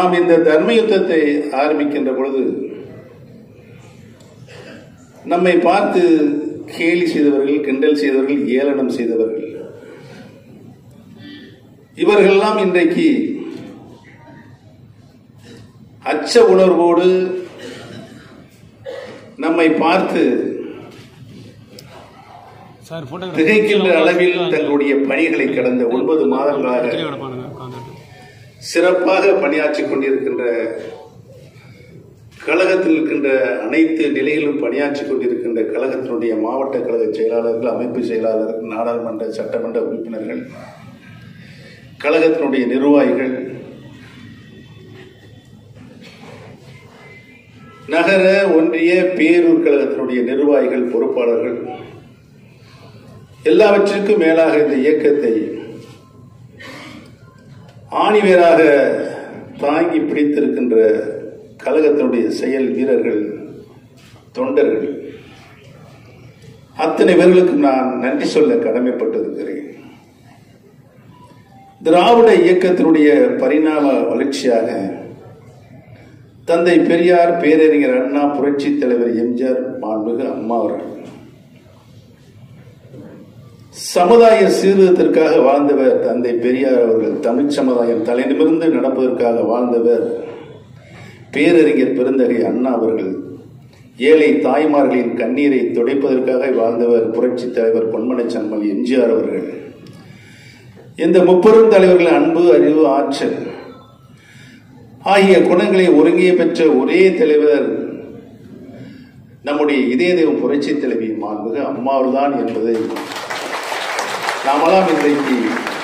நாம் இந்த தர்ம யுத்தத்தை ஆரம்பிக்கின்ற பொழுது நம்மை பார்த்து கேலி செய்தவர்கள் கிண்டல் செய்தவர்கள் ஏளனம் செய்தவர்கள் இவர்களெல்லாம் இன்றைக்கு அச்ச உணர்வோடு நம்மை பார்த்து சார் போட்டோ திகைக்கின்ற அளவில் தங்களுடைய பணிகளை கடந்த ஒன்பது மாதங்களாக கிடப்பானுங்க உட்காந்துட்டு சிறப்பாக பணியாற்றிக் கொண்டிருக்கின்ற கழகத்தில் இருக்கின்ற அனைத்து நிலையிலும் பணியாற்றிக் கொண்டிருக்கின்ற கழகத்தினுடைய மாவட்ட கழக செயலாளர்கள் அமைப்பு செயலாளர்கள் நாடாளுமன்ற சட்டமன்ற உறுப்பினர்கள் கழகத்தினுடைய நிர்வாகிகள் நகர ஒன்றிய பேரூர் கழகத்தினுடைய நிர்வாகிகள் பொறுப்பாளர்கள் எல்லாவற்றிற்கும் மேலாக இந்த இயக்கத்தை ஆணிவேராக தாங்கி பிடித்திருக்கின்ற கழகத்தினுடைய செயல் வீரர்கள் தொண்டர்கள் அத்தனை பேர்களுக்கும் நான் நன்றி சொல்ல கடமைப்பட்டிருக்கிறேன் திராவிட இயக்கத்தினுடைய பரிணாம வளர்ச்சியாக தந்தை பெரியார் பேரறிஞர் அண்ணா புரட்சி தலைவர் எம்ஜிஆர் மாண்புமிகு அம்மா அவர்கள் சமுதாய சீர்திருத்தத்திற்காக வாழ்ந்தவர் தந்தை பெரியார் அவர்கள் தமிழ் சமுதாயம் தலைநிமிர்ந்து நடப்பதற்காக வாழ்ந்தவர் பேரறிஞர் பெருந்தகை அண்ணா அவர்கள் ஏழை தாய்மார்களின் கண்ணீரை துடைப்பதற்காக வாழ்ந்தவர் புரட்சி தலைவர் பொன்மனை சன்மல் எம்ஜிஆர் அவர்கள் இந்த முப்பெரும் தலைவர்களின் அன்பு அறிவு ஆற்றல் ஆகிய குணங்களை ஒருங்கிய பெற்ற ஒரே தலைவர் நம்முடைய இதய தெய்வம் புரட்சி தலைவி மாண்புக அம்மாவர்தான் என்பதை நாமெல்லாம் இன்றைக்கு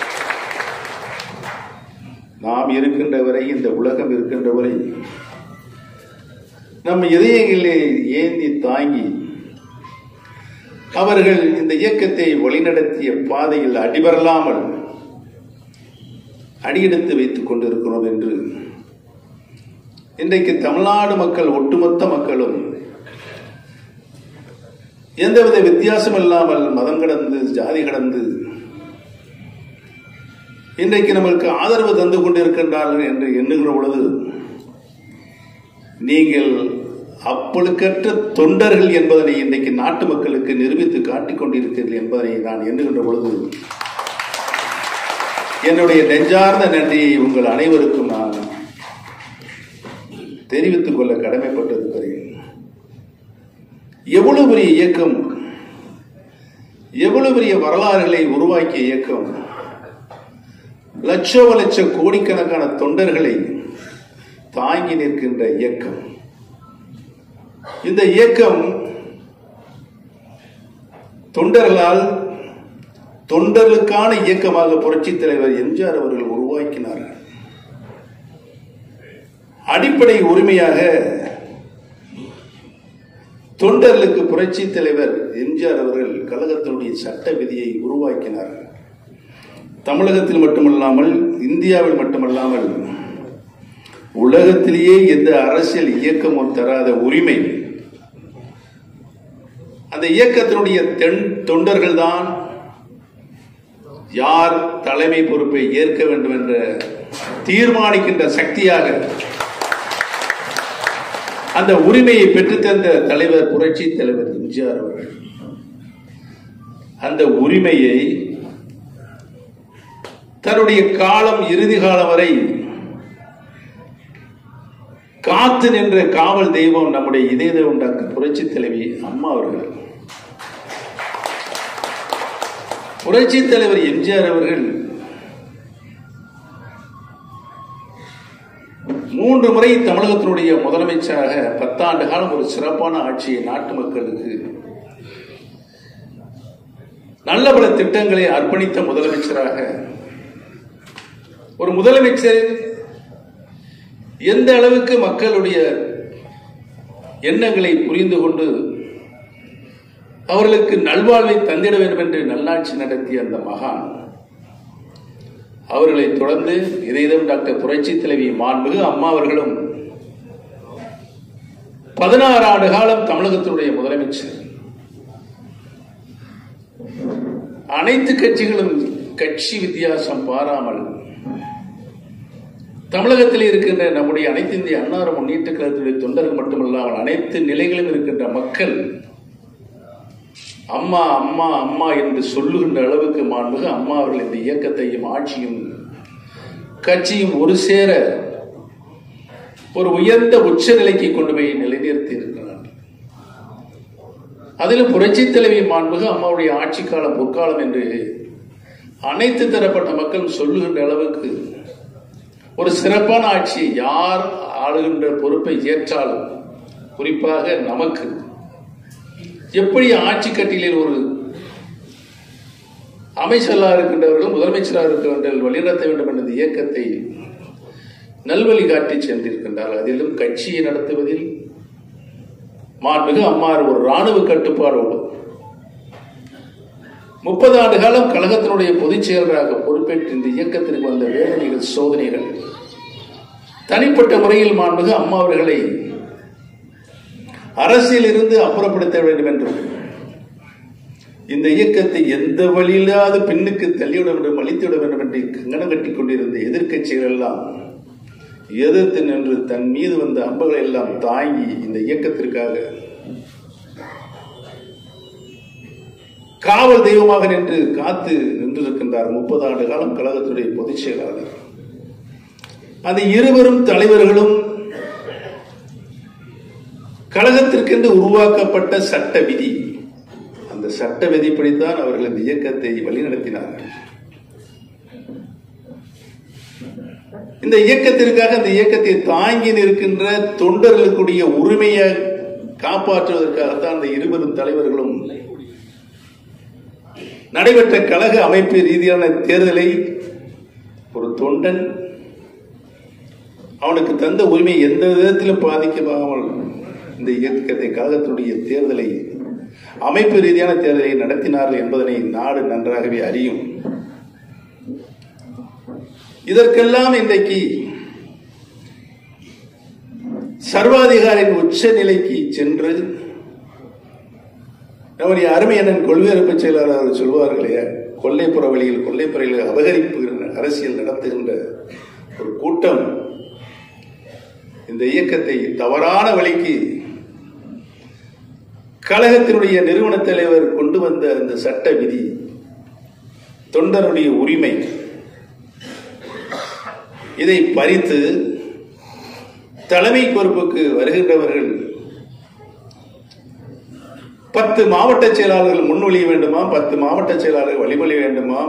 நாம் இருக்கின்ற வரை இந்த உலகம் இருக்கின்ற வரை நம் இதயங்களை ஏந்தி தாங்கி அவர்கள் இந்த இயக்கத்தை வழிநடத்திய பாதையில் அடிபரலாமல் அடியெடுத்து வைத்துக் கொண்டிருக்கிறோம் என்று இன்றைக்கு தமிழ்நாடு மக்கள் ஒட்டுமொத்த மக்களும் எந்தவித வித்தியாசம் இல்லாமல் மதம் கடந்து ஜாதி கடந்து இன்றைக்கு நம்மளுக்கு ஆதரவு தந்து கொண்டிருக்கின்றார்கள் என்று எண்ணுகிற பொழுது நீங்கள் அப்பழுக்கற்ற தொண்டர்கள் என்பதனை இன்றைக்கு நாட்டு மக்களுக்கு நிரூபித்து காட்டிக் கொண்டிருக்கிறீர்கள் என்பதனை நான் எண்ணுகின்ற பொழுது என்னுடைய நெஞ்சார்ந்த நன்றியை உங்கள் அனைவருக்கும் நான் தெரிவித்துக் கொள்ள கடமைப்பட்டிருக்கிறேன் எவ்வளவு பெரிய இயக்கம் எவ்வளவு பெரிய வரலாறுகளை உருவாக்கிய இயக்கம் லட்சோப லட்ச கோடிக்கணக்கான தொண்டர்களை தாங்கி நிற்கின்ற இயக்கம் இந்த இயக்கம் தொண்டர்களால் தொண்டர்களுக்கான இயக்கமாக புரட்சித் தலைவர் எம்ஜிஆர் அவர்கள் உருவாக்கினார்கள் அடிப்படை உரிமையாக தொண்டர்களுக்கு புரட்சி தலைவர் எம்ஜிஆர் அவர்கள் கழகத்தினுடைய சட்ட விதியை உருவாக்கினார்கள் தமிழகத்தில் மட்டுமல்லாமல் இந்தியாவில் மட்டுமல்லாமல் உலகத்திலேயே எந்த அரசியல் இயக்கமும் தராத உரிமை அந்த இயக்கத்தினுடைய தென் தொண்டர்கள் தான் யார் தலைமை பொறுப்பை ஏற்க வேண்டும் என்ற தீர்மானிக்கின்ற சக்தியாக அந்த உரிமையை பெற்றுத்தந்த தலைவர் புரட்சி தலைவர் எம்ஜிஆர் அவர்கள் அந்த உரிமையை தன்னுடைய காலம் இறுதி காலம் வரை காத்து நின்ற காவல் தெய்வம் நம்முடைய இதய தெய்வம் டாக்டர் புரட்சி தலைவி அம்மா அவர்கள் புரட்சி தலைவர் எம்ஜிஆர் அவர்கள் மூன்று முறை தமிழகத்தினுடைய முதலமைச்சராக பத்தாண்டு காலம் ஒரு சிறப்பான ஆட்சியை நாட்டு மக்களுக்கு நல்ல பல திட்டங்களை அர்ப்பணித்த முதலமைச்சராக ஒரு முதலமைச்சர் எந்த அளவுக்கு மக்களுடைய எண்ணங்களை புரிந்து கொண்டு அவர்களுக்கு நல்வாழ்வை தந்திட வேண்டும் என்று நல்லாட்சி நடத்திய அந்த மகான் அவர்களை தொடர்ந்து இதயம் டாக்டர் புரட்சி தலைவி மாண்புகு அம்மா அவர்களும் பதினாறு ஆண்டு காலம் தமிழகத்தினுடைய முதலமைச்சர் அனைத்து கட்சிகளும் கட்சி வித்தியாசம் பாராமல் தமிழகத்தில் இருக்கின்ற நம்முடைய அனைத்து இந்திய அன்னார முன்னேற்ற கழகத்துடைய தொண்டர்கள் மட்டுமல்லாமல் அனைத்து நிலைகளிலும் இருக்கின்ற மக்கள் அம்மா அம்மா அம்மா என்று சொல்லுகின்ற அளவுக்கு மாண்புக அம்மா அவர்கள் இந்த இயக்கத்தையும் ஆட்சியும் கட்சியும் ஒரு சேர ஒரு உயர்ந்த உச்ச நிலைக்கு கொண்டு போய் நிலைநிறுத்தி இருக்கிறார் அதிலும் புரட்சி தலைவி மாண்புக அம்மாவுடைய ஆட்சி காலம் பொற்காலம் என்று அனைத்து தரப்பட்ட மக்கள் சொல்லுகின்ற அளவுக்கு ஒரு சிறப்பான ஆட்சி யார் ஆளுகின்ற பொறுப்பை ஏற்றாலும் குறிப்பாக நமக்கு எப்படி ஆட்சி கட்டிலில் ஒரு அமைச்சராக இருக்கின்றவர்கள் முதலமைச்சராக இருக்கின்றவர்கள் வழிநடத்த வேண்டும் என்ற இந்த இயக்கத்தை நல்வழி காட்டி சென்றிருக்கின்றார்கள் அதிலும் கட்சியை நடத்துவதில் மாண்புமிகு அம்மார் ஒரு ராணுவ கட்டுப்பாடோடு முப்பது ஆண்டு காலம் கழகத்தினுடைய பொதுச் செயலராக பொறுப்பேற்று இந்த இயக்கத்திற்கு வந்த வேதனைகள் சோதனைகள் தனிப்பட்ட முறையில் மாண்புமிகு அம்மா அவர்களை அரசியலிருந்து அப்புறப்படுத்த வேண்டும் என்றும் இந்த இயக்கத்தை எந்த வழியிலாவது பின்னுக்கு தள்ளிவிட வேண்டும் அழித்துவிட வேண்டும் என்று கங்கணம் கட்டிக் கொண்டிருந்த எதிர்க்கட்சிகள் எல்லாம் எதிர்த்து நின்று தன் மீது வந்த அம்புகளை எல்லாம் தாங்கி இந்த இயக்கத்திற்காக காவல் தெய்வமாக நின்று காத்து நின்றிருக்கின்றார் முப்பது ஆண்டு காலம் கழகத்துடைய பொதுச் செயலாளர் அந்த இருவரும் தலைவர்களும் கழகத்திற்கென்று உருவாக்கப்பட்ட சட்ட விதி அந்த சட்ட விதிப்படித்தான் அவர்கள் இந்த இயக்கத்தை வழிநடத்தினார்கள் இந்த இயக்கத்திற்காக இந்த இயக்கத்தை தாங்கி நிற்கின்ற தொண்டர்களுக்குடைய உரிமையை காப்பாற்றுவதற்காகத்தான் அந்த இருவரும் தலைவர்களும் நடைபெற்ற கழக அமைப்பு ரீதியான தேர்தலை ஒரு தொண்டன் அவனுக்கு தந்த உரிமை எந்த விதத்திலும் பாதிக்காமல் இந்த இயக்கத்தை கழகத்தினுடைய தேர்தலை அமைப்பு ரீதியான தேர்தலை நடத்தினார்கள் என்பதனை நாடு நன்றாகவே அறியும் இதற்கெல்லாம் இன்றைக்கு சர்வாதிகாரின் உச்ச நிலைக்கு சென்று நம்முடைய அருமை அண்ணன் கொள்கையரப்பு செயலாளர் அவர் சொல்வார்களே கொல்லைப்புற வழியில் கொல்லைப்புறையில் அபகரிப்பு அரசியல் நடத்துகின்ற ஒரு கூட்டம் இந்த இயக்கத்தை தவறான வழிக்கு கழகத்தினுடைய நிறுவன தலைவர் கொண்டு வந்த அந்த சட்ட விதி தொண்டருடைய உரிமை இதை பறித்து தலைமை பொறுப்புக்கு வருகின்றவர்கள் பத்து மாவட்ட செயலாளர்கள் முன்மொழிய வேண்டுமா பத்து மாவட்ட செயலாளர்கள் வழிமொழிய வேண்டுமா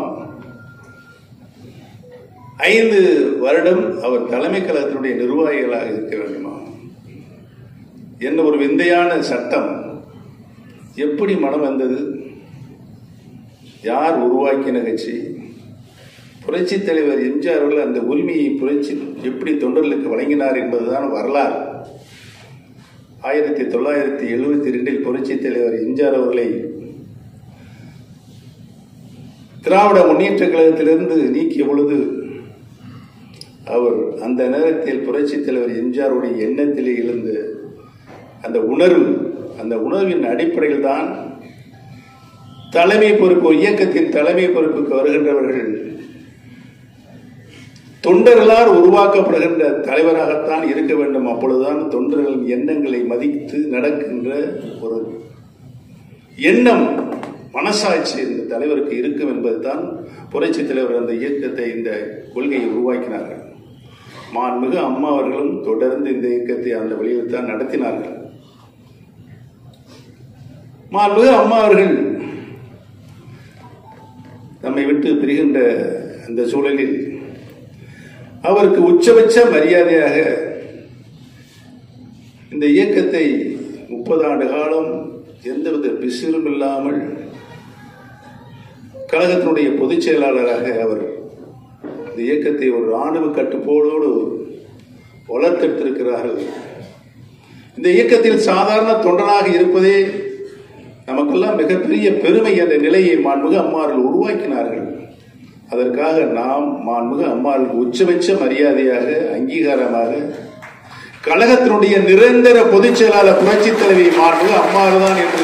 ஐந்து வருடம் அவர் தலைமை கழகத்தினுடைய நிர்வாகிகளாக இருக்க வேண்டுமா என்ன ஒரு விந்தையான சட்டம் எப்படி மனம் வந்தது யார் உருவாக்கின கட்சி புரட்சி தலைவர் எம்ஜிஆர் அவர்கள் அந்த உரிமையை புரட்சி எப்படி தொண்டர்களுக்கு வழங்கினார் என்பதுதான் வரலாறு ஆயிரத்தி தொள்ளாயிரத்தி எழுபத்தி ரெண்டில் புரட்சி தலைவர் எம்ஜிஆர் அவர்களை திராவிட முன்னேற்ற கழகத்திலிருந்து நீக்கிய பொழுது அவர் அந்த நேரத்தில் புரட்சி தலைவர் எம்ஜிஆருடைய எண்ணத்திலே எழுந்த அந்த உணர்வு அந்த உணர்வின் அடிப்படையில் தான் தலைமை பொறுப்பு இயக்கத்தின் தலைமை பொறுப்புக்கு வருகின்றவர்கள் தொண்டர்களால் உருவாக்கப்படுகின்ற தலைவராகத்தான் இருக்க வேண்டும் அப்பொழுதுதான் தொண்டர்களின் எண்ணங்களை மதித்து நடக்கின்ற ஒரு எண்ணம் மனசாட்சி இந்த தலைவருக்கு இருக்கும் என்பதுதான் புரட்சி தலைவர் அந்த இயக்கத்தை இந்த கொள்கையை உருவாக்கினார்கள் மாண்புமிகு அம்மா அவர்களும் தொடர்ந்து இந்த இயக்கத்தை அந்த வழியில் தான் நடத்தினார்கள் மாண்புமிகு அம்மா அவர்கள் நம்மை விட்டு பிரிகின்ற அந்த சூழலில் அவருக்கு உச்சபட்ச மரியாதையாக இந்த இயக்கத்தை முப்பது ஆண்டு காலம் எந்தவித பிசிறும் இல்லாமல் கழகத்தினுடைய பொதுச் செயலாளராக அவர் இந்த இயக்கத்தை ஒரு ராணுவ கட்டுப்பாடோடு வளர்த்தெடுத்திருக்கிறார்கள் இந்த இயக்கத்தில் சாதாரண தொண்டனாக இருப்பதே நமக்கெல்லாம் மிகப்பெரிய பெருமை என்ற நிலையை மாண்புக அம்மார்கள் உருவாக்கினார்கள் அதற்காக நாம் மாண்புக அம்மாளுக்கு உச்சபட்ச மரியாதையாக அங்கீகாரமாக கழகத்தினுடைய நிரந்தர பொதுச் செயலாளர் புரட்சி தலைவி மாண்புக அம்மாள் தான் என்று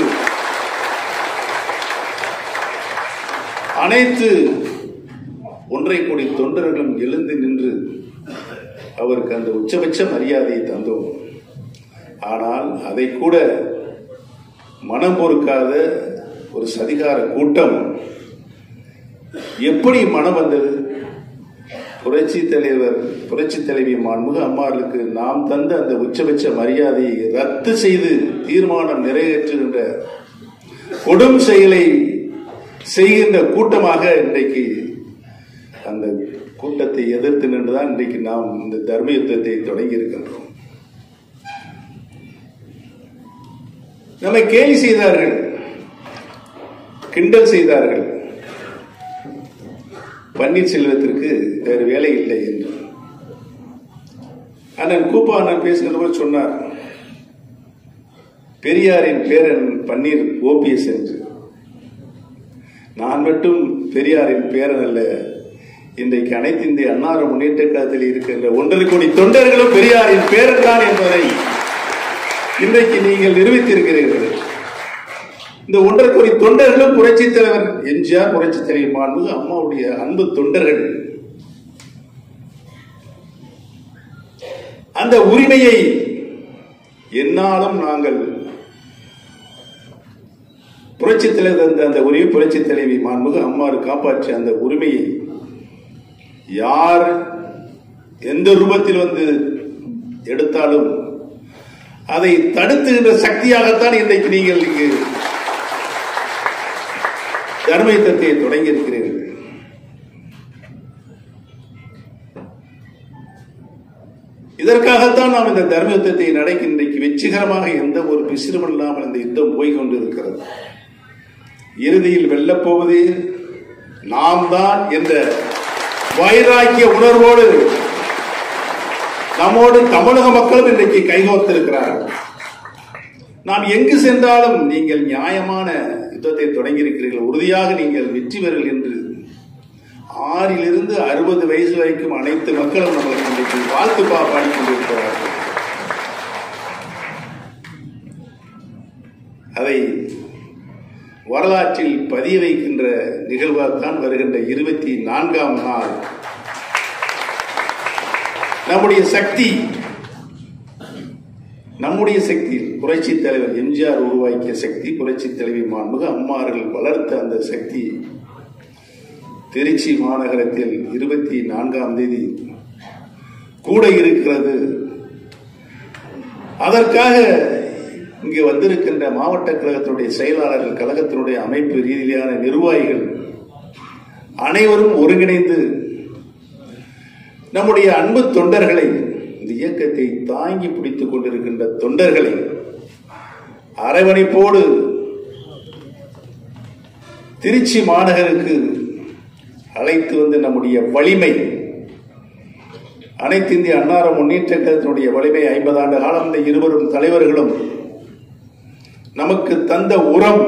அனைத்து ஒன்றை கூடி தொண்டர்களும் எழுந்து நின்று அவருக்கு அந்த உச்சபட்ச மரியாதையை தந்தோம் ஆனால் அதை கூட மனம் பொறுக்காத ஒரு சதிகார கூட்டம் எப்படி மனம் வந்தது புரட்சி தலைவர் புரட்சி தலைவி மாண்புமிகு அம்மார்களுக்கு நாம் தந்த அந்த உச்சபட்ச மரியாதையை ரத்து செய்து தீர்மானம் நிறைவேற்றுகின்ற கொடும் செயலை செய்கின்ற கூட்டமாக இன்றைக்கு அந்த கூட்டத்தை எதிர்த்து நின்றுதான் இன்றைக்கு நாம் இந்த தர்ம யுத்தத்தை தொடங்கி இருக்கின்றோம் நம்மை கேலி செய்தார்கள் கிண்டல் செய்தார்கள் பன்னீர்செல்வத்திற்கு வேறு வேலை இல்லை என்று அண்ணன் கூப்பா அண்ணன் பேசுகிற போது சொன்னார் பெரியாரின் பேரன் பன்னீர் ஓபிஎஸ் என்று நான் மட்டும் பெரியாரின் பேரன் அல்ல இன்றைக்கு அனைத்து இந்திய அன்னார முன்னேற்ற கழகத்தில் இருக்கின்ற ஒன்றரை கோடி தொண்டர்களும் பெரியாரின் பேரன் தான் என்பதை இன்றைக்கு நீங்கள் நிரூபித்திருக்கிறீர்கள் இந்த ஒன்றரை கோடி தொண்டர்களும் புரட்சி தலைவர் எம்ஜிஆர் புரட்சி தலைவர் மாண்புகு அம்மாவுடைய அன்பு தொண்டர்கள் அந்த உரிமையை என்னாலும் நாங்கள் புரட்சி தலைவர் தந்த அந்த உரிமை புரட்சி தலைவி மாண்புகு அம்மாறு காப்பாற்றிய அந்த உரிமையை யார் எந்த ரூபத்தில் வந்து எடுத்தாலும் அதை தடுத்துகின்ற சக்தியாகத்தான் இன்றைக்கு நீங்கள் இங்கு தர்ம யுத்தத்தை தொடங்கி இருக்கிறீர்கள் இதற்காகத்தான் நாம் இந்த தர்ம யுத்தத்தை நடக்க இன்றைக்கு வெற்றிகரமாக எந்த ஒரு பிசிறும் இல்லாமல் இந்த யுத்தம் போய் கொண்டிருக்கிறது இறுதியில் வெல்லப் போவது நாம் தான் என்ற வைராக்கிய உணர்வோடு நம்மோடு தமிழக மக்களும் இன்றைக்கு கைகோர்த்திருக்கிறார்கள் நாம் எங்கு சென்றாலும் நீங்கள் நியாயமான யுத்தத்தை தொடங்கியிருக்கிறீர்கள் உறுதியாக நீங்கள் வெற்றி பெறுங்கள் என்று ஆறிலிருந்து அறுபது வயசு வரைக்கும் அனைத்து மக்களும் நம்மளுக்கு இன்றைக்கு வாழ்த்து பாடி கொண்டிருக்கிறார்கள் அதை வரலாற்றில் பதிய வைக்கின்ற நிகழ்வாகத்தான் வருகின்ற இருபத்தி நான்காம் நாள் நம்முடைய சக்தி நம்முடைய சக்தி புரட்சி தலைவர் எம்ஜிஆர் உருவாக்கிய சக்தி புரட்சி தலைவி மாண்புக அம்மார்கள் வளர்த்த அந்த சக்தி திருச்சி மாநகரத்தில் இருபத்தி நான்காம் தேதி கூட இருக்கிறது அதற்காக இங்கு வந்திருக்கின்ற மாவட்ட கழகத்தினுடைய செயலாளர்கள் கழகத்தினுடைய அமைப்பு ரீதியிலான நிர்வாகிகள் அனைவரும் ஒருங்கிணைந்து நம்முடைய அன்பு தொண்டர்களை இந்த இயக்கத்தை தாங்கி பிடித்துக் கொண்டிருக்கின்ற தொண்டர்களை அரவணைப்போடு திருச்சி மாநகருக்கு அழைத்து வந்து நம்முடைய வலிமை அனைத்து இந்திய அன்னார முன்னேற்ற கழகத்தினுடைய வலிமை ஐம்பது ஆண்டு காலம் இந்த இருவரும் தலைவர்களும் நமக்கு தந்த உரம்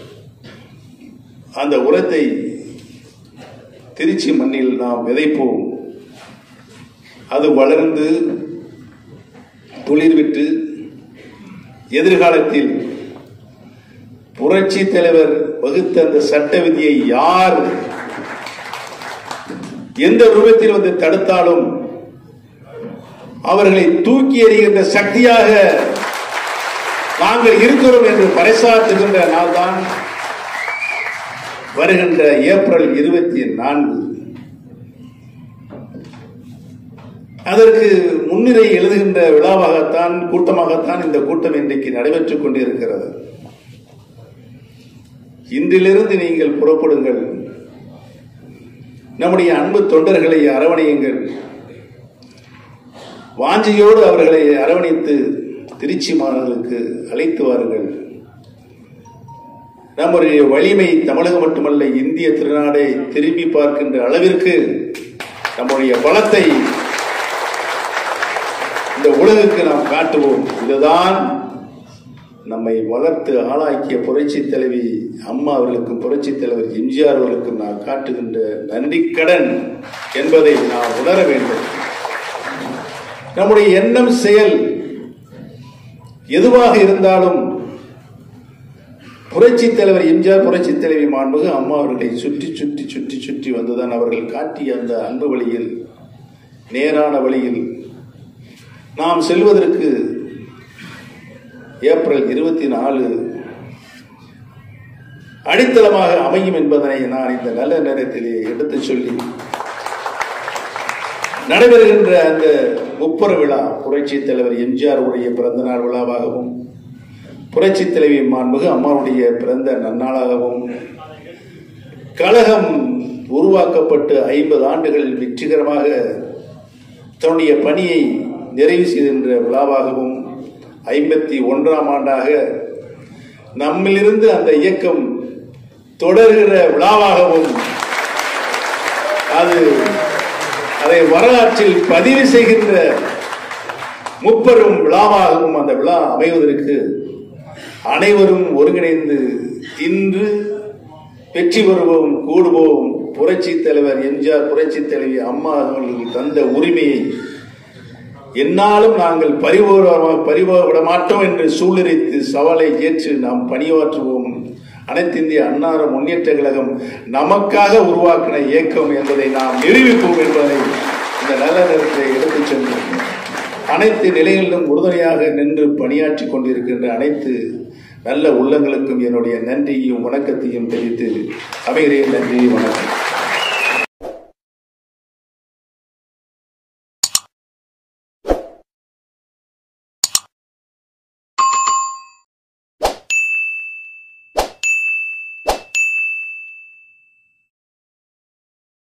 அந்த உரத்தை திருச்சி மண்ணில் நாம் விதைப்போம் அது வளர்ந்து துளிர்விட்டு எதிர்காலத்தில் புரட்சி தலைவர் வகுத்த அந்த சட்ட விதியை யார் எந்த ரூபத்தில் வந்து தடுத்தாலும் அவர்களை தூக்கி எறிகின்ற சக்தியாக நாங்கள் இருக்கிறோம் என்று பறைசாற்றுகின்ற நாள் தான் வருகின்ற ஏப்ரல் இருபத்தி நான்கு அதற்கு முன்னிலை எழுதுகின்ற விழாவாகத்தான் கூட்டமாகத்தான் இந்த கூட்டம் இன்றைக்கு நடைபெற்றுக் கொண்டிருக்கிறது இன்றிலிருந்து நீங்கள் புறப்படுங்கள் நம்முடைய அன்பு தொண்டர்களை அரவணையுங்கள் வாஞ்சியோடு அவர்களை அரவணைத்து திருச்சி மாணவர்களுக்கு அழைத்து வாருங்கள் நம்முடைய வலிமை தமிழகம் மட்டுமல்ல இந்திய திருநாடை திரும்பி பார்க்கின்ற அளவிற்கு நம்முடைய பலத்தை இந்த உலகுக்கு நாம் காட்டுவோம் இதுதான் நம்மை வளர்த்து ஆளாக்கிய புரட்சி தலைவி அம்மா அவர்களுக்கும் புரட்சி தலைவர் எம்ஜிஆர் அவர்களுக்கும் நாம் காட்டுகின்ற நன்றி கடன் என்பதை நாம் உணர வேண்டும் நம்முடைய எண்ணம் செயல் எதுவாக இருந்தாலும் புரட்சி தலைவர் எம்ஜிஆர் புரட்சி தலைவி மாண்புகு அம்மா அவர்களை சுற்றி சுற்றி சுற்றி சுற்றி வந்துதான் அவர்கள் காட்டிய அந்த அன்பு வழியில் நேரான வழியில் நாம் செல்வதற்கு ஏப்ரல் இருபத்தி நாலு அடித்தளமாக அமையும் என்பதனை நான் இந்த நல்ல நேரத்திலே எடுத்துச் சொல்லி நடைபெறுகின்ற அந்த முப்பெர விழா புரட்சி தலைவர் எம்ஜிஆர் உடைய பிறந்த நாள் விழாவாகவும் புரட்சி தலைவி மாண்புகு அம்மாவுடைய பிறந்த நன்னாளாகவும் கழகம் உருவாக்கப்பட்டு ஐம்பது ஆண்டுகள் வெற்றிகரமாக தன்னுடைய பணியை நிறைவு செய்கின்ற விழாவாகவும் ஐம்பத்தி ஒன்றாம் ஆண்டாக நம்மிலிருந்து அந்த இயக்கம் தொடர்கிற விழாவாகவும் அது அதை வரலாற்றில் பதிவு செய்கின்ற முப்பெரும் விழாவாகவும் அந்த விழா அமைவதற்கு அனைவரும் ஒருங்கிணைந்து இன்று வெற்றி பெறுவோம் கூடுவோம் புரட்சி தலைவர் எம்ஜிஆர் புரட்சி தலைவி அம்மா அவர்கள் தந்த உரிமையை என்னாலும் நாங்கள் பறிபோக பறிபோகவிட மாட்டோம் என்று சூளுரைத்து சவாலை ஏற்று நாம் பணியாற்றுவோம் அனைத்து இந்திய அன்னார முன்னேற்ற கழகம் நமக்காக உருவாக்கின இயக்கம் என்பதை நாம் நிரூபிப்போம் என்பதை இந்த நல்ல நேரத்தை எடுத்துச் சென்று அனைத்து நிலைகளிலும் உறுதுணையாக நின்று பணியாற்றி கொண்டிருக்கின்ற அனைத்து நல்ல உள்ளங்களுக்கும் என்னுடைய நன்றியையும் வணக்கத்தையும் தெரிவித்து அமைகிறேன் நன்றி வணக்கம்